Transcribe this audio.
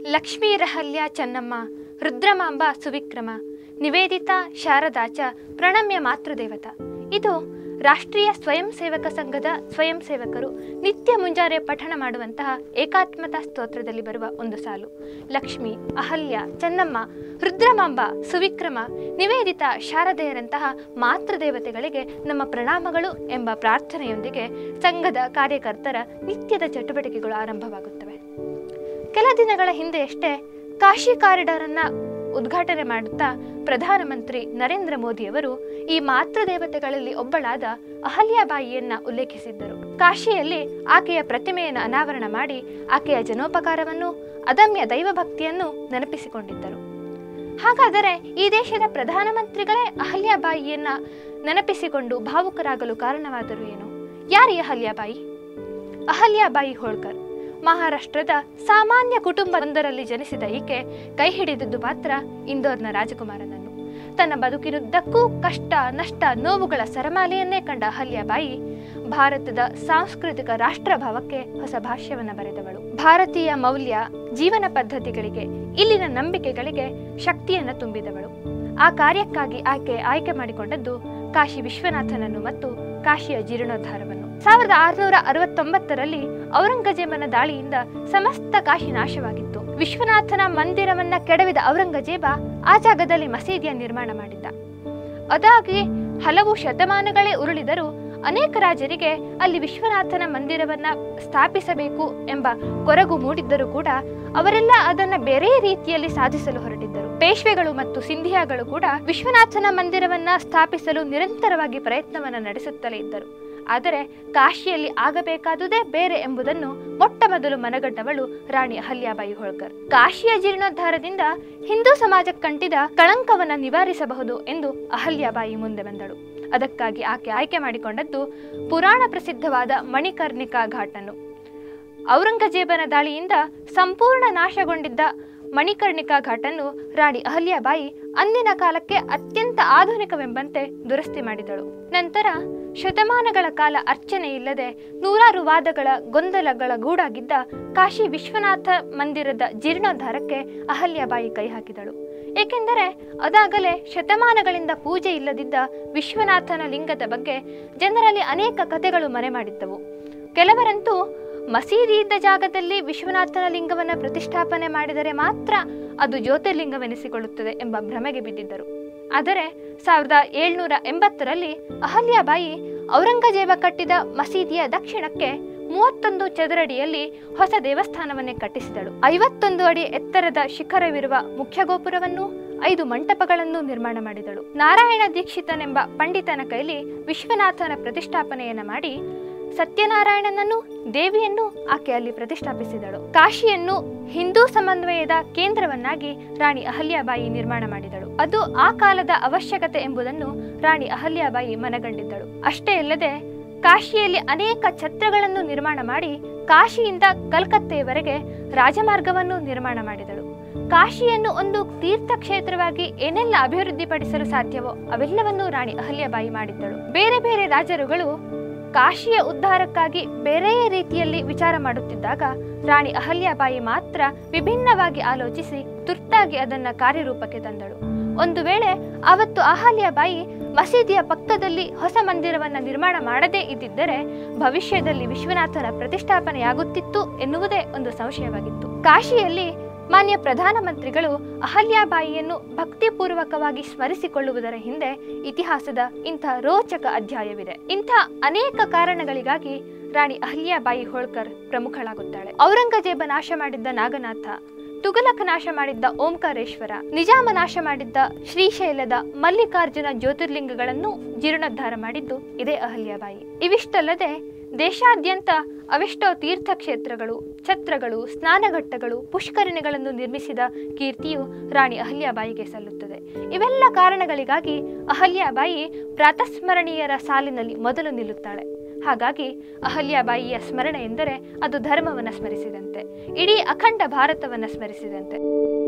ಲಕ್ಷ್ಮೀ ರಹಲ್ಯ ಚೆನ್ನಮ್ಮ ರುದ್ರಮಾಂಬ ಸುವಿಕ್ರಮ ನಿವೇದಿತಾ ಶಾರದಾಚ ಪ್ರಣಮ್ಯ ಮಾತೃದೇವತ ಇದು ರಾಷ್ಟ್ರೀಯ ಸ್ವಯಂ ಸೇವಕ ಸಂಘದ ಸ್ವಯಂ ಸೇವಕರು ನಿತ್ಯ ಮುಂಜಾನೆ ಪಠಣ ಮಾಡುವಂತಹ ಏಕಾತ್ಮತಾ ಸ್ತೋತ್ರದಲ್ಲಿ ಬರುವ ಒಂದು ಸಾಲು ಲಕ್ಷ್ಮಿ ಅಹಲ್ಯ ಚೆನ್ನಮ್ಮ ರುದ್ರಮಾಂಬ ಸುವಿಕ್ರಮ ನಿವೇದಿತಾ ಶಾರದೆಯರಂತಹ ಮಾತೃದೇವತೆಗಳಿಗೆ ನಮ್ಮ ಪ್ರಣಾಮಗಳು ಎಂಬ ಪ್ರಾರ್ಥನೆಯೊಂದಿಗೆ ಸಂಘದ ಕಾರ್ಯಕರ್ತರ ನಿತ್ಯದ ಚಟುವಟಿಕೆಗಳು ಆರಂಭವಾಗುತ್ತವೆ ಕೆಲ ದಿನಗಳ ಹಿಂದೆಯಷ್ಟೇ ಕಾಶಿ ಕಾರಿಡಾರ್ ಅನ್ನ ಉದ್ಘಾಟನೆ ಮಾಡುತ್ತಾ ಪ್ರಧಾನಮಂತ್ರಿ ನರೇಂದ್ರ ಮೋದಿಯವರು ಈ ಮಾತೃದೇವತೆಗಳಲ್ಲಿ ಒಬ್ಬಳಾದ ಅಹಲ್ಯಾಬಾಯಿಯನ್ನ ಉಲ್ಲೇಖಿಸಿದ್ದರು ಕಾಶಿಯಲ್ಲಿ ಆಕೆಯ ಪ್ರತಿಮೆಯನ್ನು ಅನಾವರಣ ಮಾಡಿ ಆಕೆಯ ಜನೋಪಕಾರವನ್ನು ಅದಮ್ಯ ದೈವಭಕ್ತಿಯನ್ನು ನೆನಪಿಸಿಕೊಂಡಿದ್ದರು ಹಾಗಾದರೆ ಈ ದೇಶದ ಪ್ರಧಾನಮಂತ್ರಿಗಳೇ ಅಹಲ್ಯಾಬಾಯಿಯನ್ನ ನೆನಪಿಸಿಕೊಂಡು ಭಾವುಕರಾಗಲು ಕಾರಣವಾದರು ಏನು ಯಾರೀ ಅಹಲ್ಯಾಬಾಯಿ ಅಹಲ್ಯಾಬಾಯಿ ಹೋಳ್ಕರ್ ಮಹಾರಾಷ್ಟ್ರದ ಸಾಮಾನ್ಯ ಕುಟುಂಬವೊಂದರಲ್ಲಿ ಜನಿಸಿದ ಈಕೆ ಕೈ ಹಿಡಿದಿದ್ದು ಮಾತ್ರ ಇಂದೋರ್ನ ರಾಜಕುಮಾರನನ್ನು ತನ್ನ ಬದುಕಿನುದ್ದಕ್ಕೂ ಕಷ್ಟ ನಷ್ಟ ನೋವುಗಳ ಸರಮಾಲೆಯನ್ನೇ ಕಂಡ ಅಹಲ್ಯಾಬಾಯಿ ಭಾರತದ ಸಾಂಸ್ಕೃತಿಕ ರಾಷ್ಟ್ರಭಾವಕ್ಕೆ ಹೊಸ ಭಾಷ್ಯವನ್ನು ಬರೆದವಳು ಭಾರತೀಯ ಮೌಲ್ಯ ಜೀವನ ಪದ್ಧತಿಗಳಿಗೆ ಇಲ್ಲಿನ ನಂಬಿಕೆಗಳಿಗೆ ಶಕ್ತಿಯನ್ನು ತುಂಬಿದವಳು ಆ ಕಾರ್ಯಕ್ಕಾಗಿ ಆಕೆ ಆಯ್ಕೆ ಮಾಡಿಕೊಂಡದ್ದು ಕಾಶಿ ವಿಶ್ವನಾಥನನ್ನು ಮತ್ತು ಕಾಶಿಯ ಜೀರ್ಣೋದ್ಧಾರವನ್ನು ಸಾವಿರದ ಆರುನೂರ ಅರವತ್ತೊಂಬತ್ತರಲ್ಲಿ ಔರಂಗಜೇಬನ ದಾಳಿಯಿಂದ ಸಮಸ್ತ ಕಾಶಿ ನಾಶವಾಗಿತ್ತು ವಿಶ್ವನಾಥನ ಮಂದಿರವನ್ನ ಕೆಡವಿದ ಔರಂಗಜೇಬ ಆ ಜಾಗದಲ್ಲಿ ಮಸೀದಿಯ ನಿರ್ಮಾಣ ಮಾಡಿದ್ದ ಅದಾಗಿ ಹಲವು ಶತಮಾನಗಳೇ ಉರುಳಿದರೂ ಅನೇಕ ರಾಜರಿಗೆ ಅಲ್ಲಿ ವಿಶ್ವನಾಥನ ಮಂದಿರವನ್ನ ಸ್ಥಾಪಿಸಬೇಕು ಎಂಬ ಕೊರಗು ಮೂಡಿದ್ದರೂ ಕೂಡ ಅವರೆಲ್ಲ ಅದನ್ನ ಬೇರೆ ರೀತಿಯಲ್ಲಿ ಸಾಧಿಸಲು ಹೊರಟಿದ್ದರು ಪೇಶ್ವೆಗಳು ಮತ್ತು ಸಿಂಧಿಯಾಗಳು ಕೂಡ ವಿಶ್ವನಾಥನ ಮಂದಿರವನ್ನ ಸ್ಥಾಪಿಸಲು ನಿರಂತರವಾಗಿ ಪ್ರಯತ್ನವನ್ನ ನಡೆಸುತ್ತಲೇ ಇದ್ದರು ಆದರೆ ಕಾಶಿಯಲ್ಲಿ ಆಗಬೇಕಾದುದೇ ಬೇರೆ ಎಂಬುದನ್ನು ಮೊಟ್ಟ ಮೊದಲು ಮನಗಂಡವಳು ರಾಣಿ ಅಹಲ್ಯಾಬಾಯಿ ಹೋಳ್ಕರ್ ಕಾಶಿಯ ಜೀರ್ಣೋದ್ಧಾರದಿಂದ ಹಿಂದೂ ಸಮಾಜಕ್ಕಂಟಿದ ಕಳಂಕವನ್ನ ನಿವಾರಿಸಬಹುದು ಎಂದು ಅಹಲ್ಯಾಬಾಯಿ ಮುಂದೆ ಬಂದಳು ಅದಕ್ಕಾಗಿ ಆಕೆ ಆಯ್ಕೆ ಮಾಡಿಕೊಂಡದ್ದು ಪುರಾಣ ಪ್ರಸಿದ್ಧವಾದ ಮಣಿಕರ್ಣಿಕಾ ಘಾಟನ್ನು ಔರಂಗಜೇಬನ ದಾಳಿಯಿಂದ ಸಂಪೂರ್ಣ ನಾಶಗೊಂಡಿದ್ದ ಮಣಿಕರ್ಣಿಕಾ ಘಾಟನ್ನು ರಾಣಿ ಅಹಲ್ಯಾಬಾಯಿ ಅಂದಿನ ಕಾಲಕ್ಕೆ ಅತ್ಯಂತ ಆಧುನಿಕವೆಂಬಂತೆ ದುರಸ್ತಿ ಮಾಡಿದಳು ನಂತರ ಶತಮಾನಗಳ ಕಾಲ ಅರ್ಚನೆ ಇಲ್ಲದೆ ನೂರಾರು ವಾದಗಳ ಗೊಂದಲಗಳ ಗೂಡಾಗಿದ್ದ ಕಾಶಿ ವಿಶ್ವನಾಥ ಮಂದಿರದ ಜೀರ್ಣೋದ್ಧಾರಕ್ಕೆ ಅಹಲ್ಯಾಬಾಯಿ ಕೈ ಹಾಕಿದಳು ಏಕೆಂದರೆ ಅದಾಗಲೇ ಶತಮಾನಗಳಿಂದ ಪೂಜೆ ಇಲ್ಲದಿದ್ದ ವಿಶ್ವನಾಥನ ಲಿಂಗದ ಬಗ್ಗೆ ಜನರಲ್ಲಿ ಅನೇಕ ಕಥೆಗಳು ಮರೆ ಮಾಡಿದ್ದವು ಕೆಲವರಂತೂ ಮಸೀದಿ ಇದ್ದ ಜಾಗದಲ್ಲಿ ವಿಶ್ವನಾಥನ ಲಿಂಗವನ್ನು ಪ್ರತಿಷ್ಠಾಪನೆ ಮಾಡಿದರೆ ಮಾತ್ರ ಅದು ಜ್ಯೋತಿರ್ಲಿಂಗವೆನಿಸಿಕೊಳ್ಳುತ್ತದೆ ಎಂಬ ಭ್ರಮೆಗೆ ಬಿದ್ದಿದ್ದರು ಆದರೆ ಸಾವಿರದ ಏಳ್ನೂರ ಎಂಬತ್ತರಲ್ಲಿ ಅಹಲ್ಯಾಬಾಯಿ ಔರಂಗಜೇಬ ಕಟ್ಟಿದ ಮಸೀದಿಯ ದಕ್ಷಿಣಕ್ಕೆ ಮೂವತ್ತೊಂದು ಚದರಡಿಯಲ್ಲಿ ಹೊಸ ದೇವಸ್ಥಾನವನ್ನೇ ಕಟ್ಟಿಸಿದಳು ಐವತ್ತೊಂದು ಅಡಿ ಎತ್ತರದ ಶಿಖರವಿರುವ ಮುಖ್ಯ ಗೋಪುರವನ್ನು ಐದು ಮಂಟಪಗಳನ್ನು ನಿರ್ಮಾಣ ಮಾಡಿದಳು ನಾರಾಯಣ ದೀಕ್ಷಿತನೆಂಬ ಪಂಡಿತನ ಕೈಲಿ ವಿಶ್ವನಾಥನ ಪ್ರತಿಷ್ಠಾಪನೆಯನ್ನ ಮಾಡಿ ಸತ್ಯನಾರಾಯಣನನ್ನು ದೇವಿಯನ್ನು ಆಕೆ ಅಲ್ಲಿ ಪ್ರತಿಷ್ಠಾಪಿಸಿದಳು ಕಾಶಿಯನ್ನು ಹಿಂದೂ ಸಮನ್ವಯದ ಕೇಂದ್ರವನ್ನಾಗಿ ರಾಣಿ ಅಹಲ್ಯಾಬಾಯಿ ನಿರ್ಮಾಣ ಮಾಡಿದಳು ಅದು ಆ ಕಾಲದ ಅವಶ್ಯಕತೆ ಎಂಬುದನ್ನು ರಾಣಿ ಅಹಲ್ಯಾಬಾಯಿ ಮನಗಂಡಿದ್ದಳು ಅಷ್ಟೇ ಅಲ್ಲದೆ ಕಾಶಿಯಲ್ಲಿ ಅನೇಕ ಛತ್ರಗಳನ್ನು ನಿರ್ಮಾಣ ಮಾಡಿ ಕಾಶಿಯಿಂದ ಕಲ್ಕತ್ತೆಯವರೆಗೆ ರಾಜಮಾರ್ಗವನ್ನು ನಿರ್ಮಾಣ ಮಾಡಿದಳು ಕಾಶಿಯನ್ನು ಒಂದು ತೀರ್ಥಕ್ಷೇತ್ರವಾಗಿ ಏನೆಲ್ಲ ಅಭಿವೃದ್ಧಿಪಡಿಸಲು ಸಾಧ್ಯವೋ ಅವೆಲ್ಲವನ್ನೂ ರಾಣಿ ಅಹಲ್ಯಾಬಾಯಿ ಮಾಡಿದ್ದಳು ಬೇರೆ ಬೇರೆ ರಾಜರುಗಳು ಕಾಶಿಯ ಉದ್ಧಾರಕ್ಕಾಗಿ ಬೇರೆಯೇ ರೀತಿಯಲ್ಲಿ ವಿಚಾರ ಮಾಡುತ್ತಿದ್ದಾಗ ರಾಣಿ ಅಹಲ್ಯಾಬಾಯಿ ಮಾತ್ರ ವಿಭಿನ್ನವಾಗಿ ಆಲೋಚಿಸಿ ತುರ್ತಾಗಿ ಅದನ್ನ ಕಾರ್ಯರೂಪಕ್ಕೆ ತಂದಳು ಒಂದು ವೇಳೆ ಆವತ್ತು ಅಹಲ್ಯಾಬಾಯಿ ಮಸೀದಿಯ ಪಕ್ಕದಲ್ಲಿ ಹೊಸ ಮಂದಿರವನ್ನ ನಿರ್ಮಾಣ ಮಾಡದೇ ಇದ್ದಿದ್ದರೆ ಭವಿಷ್ಯದಲ್ಲಿ ವಿಶ್ವನಾಥನ ಪ್ರತಿಷ್ಠಾಪನೆಯಾಗುತ್ತಿತ್ತು ಎನ್ನುವುದೇ ಒಂದು ಸಂಶಯವಾಗಿತ್ತು ಕಾಶಿಯಲ್ಲಿ ಮಾನ್ಯ ಪ್ರಧಾನಮಂತ್ರಿಗಳು ಅಹಲ್ಯಾಬಾಯಿಯನ್ನು ಭಕ್ತಿಪೂರ್ವಕವಾಗಿ ಸ್ಮರಿಸಿಕೊಳ್ಳುವುದರ ಹಿಂದೆ ಇತಿಹಾಸದ ಇಂಥ ರೋಚಕ ಅಧ್ಯಾಯವಿದೆ ಇಂಥ ಅನೇಕ ಕಾರಣಗಳಿಗಾಗಿ ರಾಣಿ ಅಹಲ್ಯಾಬಾಯಿ ಹೋಳ್ಕರ್ ಪ್ರಮುಖಳಾಗುತ್ತಾಳೆ ಔರಂಗಜೇಬ ನಾಶ ಮಾಡಿದ್ದ ನಾಗನಾಥ ತುಗಲಕ ನಾಶ ಮಾಡಿದ್ದ ಓಂಕಾರೇಶ್ವರ ನಿಜಾಮ ನಾಶ ಮಾಡಿದ್ದ ಶ್ರೀಶೈಲದ ಮಲ್ಲಿಕಾರ್ಜುನ ಜ್ಯೋತಿರ್ಲಿಂಗಗಳನ್ನು ಜೀರ್ಣೋದ್ಧಾರ ಮಾಡಿದ್ದು ಇದೇ ಅಹಲ್ಯಾಬಾಯಿ ಇವಿಷ್ಟಲ್ಲದೆ ದೇಶಾದ್ಯಂತ ಅವೆಷ್ಟೋ ತೀರ್ಥಕ್ಷೇತ್ರಗಳು ಛತ್ರಗಳು ಸ್ನಾನಘಟ್ಟಗಳು ಪುಷ್ಕರಿಣಿಗಳನ್ನು ನಿರ್ಮಿಸಿದ ಕೀರ್ತಿಯು ರಾಣಿ ಅಹಲ್ಯಾಬಾಯಿಗೆ ಸಲ್ಲುತ್ತದೆ ಇವೆಲ್ಲ ಕಾರಣಗಳಿಗಾಗಿ ಅಹಲ್ಯಾಬಾಯಿ ಪ್ರಾತಸ್ಮರಣೀಯರ ಸಾಲಿನಲ್ಲಿ ಮೊದಲು ನಿಲ್ಲುತ್ತಾಳೆ ಹಾಗಾಗಿ ಅಹಲ್ಯಾಬಾಯಿಯ ಸ್ಮರಣೆ ಎಂದರೆ ಅದು ಧರ್ಮವನ್ನು ಸ್ಮರಿಸಿದಂತೆ ಇಡೀ ಅಖಂಡ ಭಾರತವನ್ನು ಸ್ಮರಿಸಿದಂತೆ